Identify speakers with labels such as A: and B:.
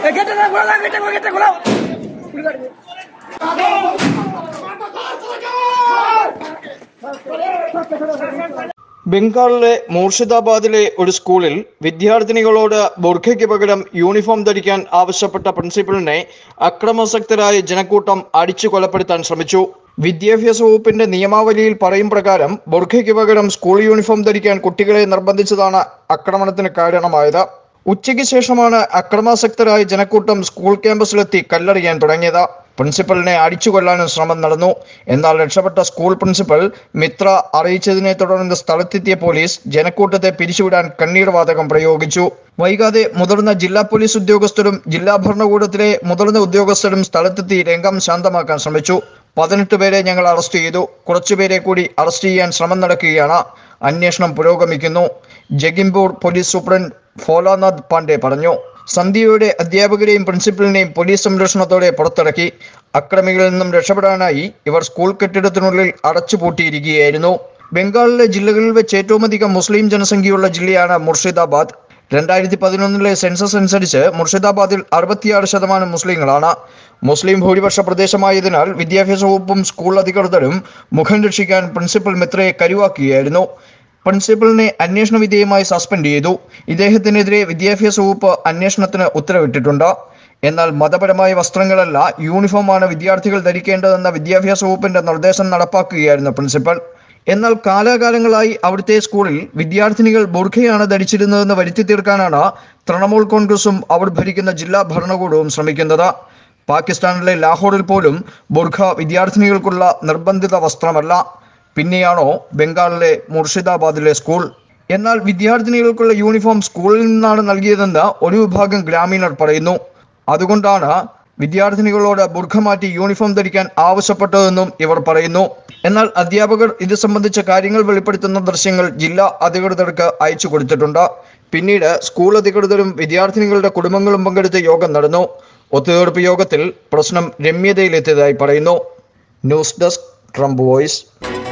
A: ബംഗാളിലെ മൂർഷിദാബാദിലെ ഒരു സ്കൂളിൽ വിദ്യാർത്ഥിനികളോട് ബുർഖയ്ക്ക് പകരം യൂണിഫോം ധരിക്കാൻ ആവശ്യപ്പെട്ട പ്രിൻസിപ്പലിനെ അക്രമാസക്തരായ ജനക്കൂട്ടം അടിച്ചു കൊലപ്പെടുത്താൻ ശ്രമിച്ചു വിദ്യാഭ്യാസ വകുപ്പിന്റെ നിയമാവലിയിൽ പറയും പ്രകാരം ബുർഖയ്ക്ക് പകരം സ്കൂൾ യൂണിഫോം ധരിക്കാൻ കുട്ടികളെ നിർബന്ധിച്ചതാണ് ആക്രമണത്തിന് കാരണമായത് ഉച്ചയ്ക്ക് ശേഷമാണ് അക്രമാസക്തരായ ജനക്കൂട്ടം സ്കൂൾ ക്യാമ്പസിലെത്തി കല്ലെറിയാൻ തുടങ്ങിയത് പ്രിൻസിപ്പലിനെ അടിച്ചു കൊല്ലാനും ശ്രമം നടന്നു എന്നാൽ രക്ഷപ്പെട്ട സ്കൂൾ പ്രിൻസിപ്പൽ മിത്ര അറിയിച്ചതിനെ തുടർന്ന് സ്ഥലത്തെത്തിയ പോലീസ് ജനക്കൂട്ടത്തെ പിരിച്ചുവിടാൻ കണ്ണീർ വാതകം പ്രയോഗിച്ചു വൈകാതെ മുതിർന്ന ജില്ലാ പോലീസ് ഉദ്യോഗസ്ഥരും ജില്ലാ ഭരണകൂടത്തിലെ മുതിർന്ന ഉദ്യോഗസ്ഥരും സ്ഥലത്തെത്തി രംഗം ശാന്തമാക്കാൻ ശ്രമിച്ചു പതിനെട്ട് പേരെ ഞങ്ങൾ അറസ്റ്റ് ചെയ്തു കുറച്ചുപേരെ കൂടി അറസ്റ്റ് ചെയ്യാൻ ശ്രമം നടക്കുകയാണ് അന്വേഷണം പുരോഗമിക്കുന്നു ജഗിംപൂർ പോലീസ് സൂപ്രണ്ട് ഫോലാനാഥ് പാണ്ഡെ പറഞ്ഞു സന്ധ്യയുടെ അധ്യാപകരെയും പ്രിൻസിപ്പലിനെയും പോലീസ് സംരക്ഷണത്തോടെ പുറത്തിറക്കി അക്രമികളിൽ നിന്നും രക്ഷപ്പെടാനായി ഇവർ സ്കൂൾ കെട്ടിടത്തിനുള്ളിൽ അടച്ചുപൂട്ടിയിരിക്കുകയായിരുന്നു ബംഗാളിലെ ജില്ലകളിൽ വെച്ച് ഏറ്റവും അധികം മുസ്ലിം ജനസംഖ്യയുള്ള ജില്ലയാണ് മുർഷിദാബാദ് രണ്ടായിരത്തി പതിനൊന്നിലെ സെൻസസ് അനുസരിച്ച് മുർഷിദാബാദിൽ അറുപത്തിയാറ് ശതമാനം മുസ്ലിങ്ങളാണ് മുസ്ലിം ഭൂരിപക്ഷ പ്രദേശമായതിനാൽ വിദ്യാഭ്യാസ വകുപ്പും സ്കൂൾ അധികൃതരും മുഖം രക്ഷിക്കാൻ പ്രിൻസിപ്പൽ മിത്രയെ കരുവാക്കുകയായിരുന്നു പ്രിൻസിപ്പലിനെ അന്വേഷണ വിധേയമായി സസ്പെൻഡ് ചെയ്തു ഇദ്ദേഹത്തിനെതിരെ വിദ്യാഭ്യാസ വകുപ്പ് അന്വേഷണത്തിന് ഉത്തരവിട്ടിട്ടുണ്ട് എന്നാൽ മതപരമായ വസ്ത്രങ്ങളല്ല യൂണിഫോമാണ് വിദ്യാർത്ഥികൾ ധരിക്കേണ്ടതെന്ന വിദ്യാഭ്യാസ വകുപ്പിന്റെ നിർദ്ദേശം നടപ്പാക്കുകയായിരുന്നു പ്രിൻസിപ്പൽ എന്നാൽ കാലാകാലങ്ങളായി അവിടുത്തെ സ്കൂളിൽ വിദ്യാർത്ഥിനികൾ ബുർഖയാണ് ധരിച്ചിരുന്നതെന്ന് വരുത്തി തീർക്കാനാണ് തൃണമൂൽ കോൺഗ്രസും അവർ ഭരിക്കുന്ന ജില്ലാ ഭരണകൂടവും ശ്രമിക്കുന്നത് പാകിസ്ഥാനിലെ ലാഹോറിൽ പോലും ബുർഖ വിദ്യാർത്ഥിനികൾക്കുള്ള നിർബന്ധിത വസ്ത്രമല്ല പിന്നെയാണോ ബംഗാളിലെ മുർഷിദാബാദിലെ സ്കൂൾ എന്നാൽ വിദ്യാർത്ഥിനികൾക്കുള്ള യൂണിഫോം സ്കൂളിൽ നിന്നാണ് നൽകിയതെന്ന് ഒരു വിഭാഗം ഗ്രാമീണർ പറയുന്നു അതുകൊണ്ടാണ് വിദ്യാർത്ഥിനികളോട് ബുർഖ മാറ്റി യൂണിഫോം ധരിക്കാൻ ആവശ്യപ്പെട്ടതെന്നും ഇവർ പറയുന്നു എന്നാൽ അധ്യാപകർ ഇത് സംബന്ധിച്ച കാര്യങ്ങൾ വെളിപ്പെടുത്തുന്ന ദൃശ്യങ്ങൾ ജില്ലാ അധികൃതർക്ക് അയച്ചു കൊടുത്തിട്ടുണ്ട് പിന്നീട് സ്കൂൾ അധികൃതരും വിദ്യാർത്ഥിനികളുടെ കുടുംബങ്ങളും പങ്കെടുത്ത യോഗം നടന്നു ഒത്തുതീർപ്പ് യോഗത്തിൽ പ്രശ്നം രമ്യതയിലെത്തിയതായി പറയുന്നു ന്യൂസ് ഡെസ്ക് ട്രംപ് വോയിസ്